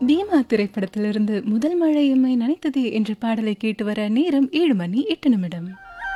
பீமா திரைப்படத்திலிருந்து முதல் மழை எம்மை நனைத்தது என்ற பாடலை கேட்டு வர நேரம் ஏழு மணி எட்டு நிமிடம்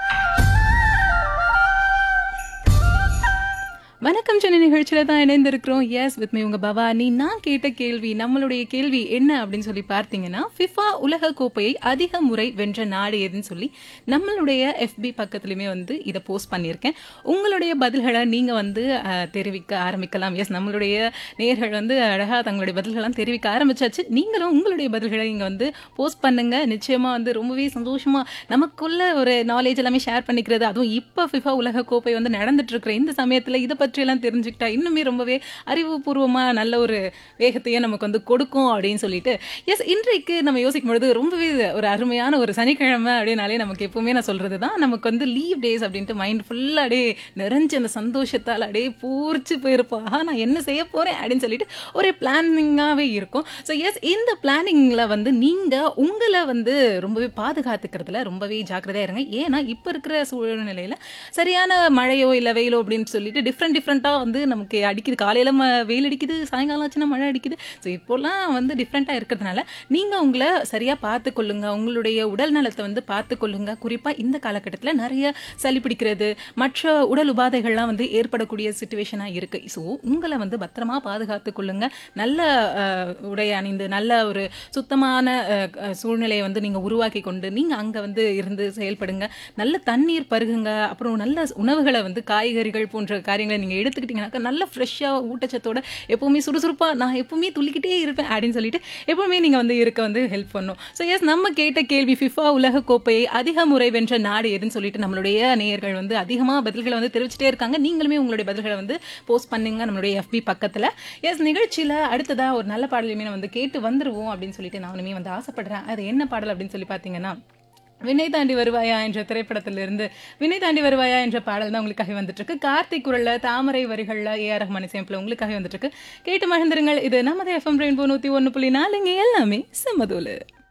வணக்கம் சென்னை நிகழ்ச்சியில் தான் இணைந்திருக்கிறோம் எஸ் வித் மீ உங்க பவானி நான் கேட்ட கேள்வி நம்மளுடைய கேள்வி என்ன அப்படின்னு சொல்லி பார்த்தீங்கன்னா ஃபிஃபா உலக கோப்பையை அதிக முறை வென்ற நாடு எதுன்னு சொல்லி நம்மளுடைய எஃபி பக்கத்துலையுமே வந்து இதை போஸ்ட் பண்ணியிருக்கேன் உங்களுடைய பதில்களை நீங்கள் வந்து அஹ், தெரிவிக்க ஆரம்பிக்கலாம் எஸ் நம்மளுடைய நேர்கள் வந்து அழகாக தங்களுடைய பதில்கள்லாம் தெரிவிக்க ஆரம்பிச்சாச்சு நீங்களும் உங்களுடைய பதில்களை இங்கே வந்து போஸ்ட் பண்ணுங்க நிச்சயமாக வந்து ரொம்பவே சந்தோஷமாக நமக்குள்ள ஒரு நாலேஜ் எல்லாமே ஷேர் பண்ணிக்கிறது அதுவும் இப்போ ஃபிஃபா உலக கோப்பை வந்து நடந்துட்டு இருக்கிற இந்த சமயத்தில் இதை பற்றியெல்லாம் தெரிஞ்சுக்கிட்டா இன்னுமே ரொம்பவே அறிவுபூர்வமாக நல்ல ஒரு வேகத்தையே நமக்கு வந்து கொடுக்கும் அப்படின்னு சொல்லிட்டு எஸ் இன்றைக்கு நம்ம யோசிக்கும் பொழுது ரொம்பவே ஒரு அருமையான ஒரு சனிக்கிழமை அப்படின்னாலே நமக்கு எப்பவுமே நான் சொல்றது தான் நமக்கு வந்து லீவ் டேஸ் அப்படின்ட்டு மைண்ட் ஃபுல்லாக அப்படியே நிறைஞ்சு அந்த சந்தோஷத்தால் அப்படியே பூரிச்சு போயிருப்போம் ஆஹா நான் என்ன செய்ய போகிறேன் அப்படின்னு சொல்லிட்டு ஒரு பிளானிங்காகவே இருக்கும் ஸோ எஸ் இந்த பிளானிங்கில் வந்து நீங்கள் உங்களை வந்து ரொம்பவே பாதுகாத்துக்கிறதுல ரொம்பவே ஜாக்கிரதையாக இருங்க ஏன்னா இப்போ இருக்கிற சூழ்நிலையில் சரியான மழையோ இல்லை வெயிலோ அப்படின்னு சொல்லிட்டு டிஃப்ரெண்ட் டிஃப்ரெண்ட்டாக வந்து நமக்கு அடிக்குது காலையில் ம வெயில் அடிக்குது சாயங்காலம் ஆச்சுன்னா மழை அடிக்குது ஸோ இப்போல்லாம் வந்து டிஃப்ரெண்ட்டாக இருக்கிறதுனால நீங்கள் உங்களை சரியாக பார்த்துக்கொள்ளுங்க உங்களுடைய உடல் நலத்தை வந்து பார்த்துக்கொள்ளுங்க குறிப்பாக இந்த காலகட்டத்தில் நிறைய சளி பிடிக்கிறது மற்ற உடல் உபாதைகள்லாம் வந்து ஏற்படக்கூடிய சுச்சுவேஷனாக இருக்குது ஸோ உங்களை வந்து பத்திரமா பாதுகாத்து கொள்ளுங்க நல்ல அஹ், உடை அணிந்து நல்ல ஒரு சுத்தமான அஹ், அஹ், சூழ்நிலையை வந்து நீங்கள் உருவாக்கி கொண்டு நீங்கள் அங்கே வந்து இருந்து செயல்படுங்க நல்ல தண்ணீர் பருகுங்க அப்புறம் நல்ல உணவுகளை வந்து காய்கறிகள் போன்ற காரியங்களை நீங்கள் எடுத்துக்கிட்டீங்கன்னாக்கா நல்ல ஃப்ரெஷ்ஷாக ஊட்டச்சத்தோட எப்போவுமே சுறுசுறுப்பாக நான் எப்பவுமே துள்ளிக்கிட்டே இருப்பேன் அப்படின்னு சொல்லிட்டு எப்பவுமே நீங்கள் வந்து இருக்க வந்து ஹெல்ப் பண்ணும் ஸோ எஸ் நம்ம கேட்ட கேள்வி ஃபிஃபா உலக கோப்பையை அதிக முறை வென்ற நாடு எதுன்னு சொல்லிட்டு நம்மளுடைய நேயர்கள் வந்து அதிகமாக பதில்களை வந்து தெரிவிச்சிட்டே இருக்காங்க நீங்களுமே உங்களுடைய பதில்களை வந்து போஸ்ட் பண்ணுங்க நம்மளுடைய எஃபி பக்கத்தில் எஸ் நிகழ்ச்சியில் அடுத்ததாக ஒரு நல்ல பாடலுமே நம்ம வந்து கேட்டு வந்துருவோம் அப்படின்னு சொல்லிட்டு நானுமே வந்து ஆசைப்படுறேன் அது என்ன பாடல் அப்படின்னு சொல்லி பார்த்தீங்கன்னா வினை தாண்டி வருவாயா என்ற திரைப்படத்திலிருந்து வினை தாண்டி வருவாயா என்ற பாடல் தான் உங்களுக்காக வந்துட்டு இருக்கு கார்த்திக் குரல்ல தாமரை வரிகள்ல ஏ ஆர் ரஹ்மான் இசையமைப்புல உங்களுக்காக வந்துட்டு இருக்கு கேட்டு மகிழ்ந்துருங்கள் இது நமது எஃப்எம் ரெயின்போ நூத்தி ஒன்று புள்ளி நாலுங்க எல்லாமே செம்மதூலு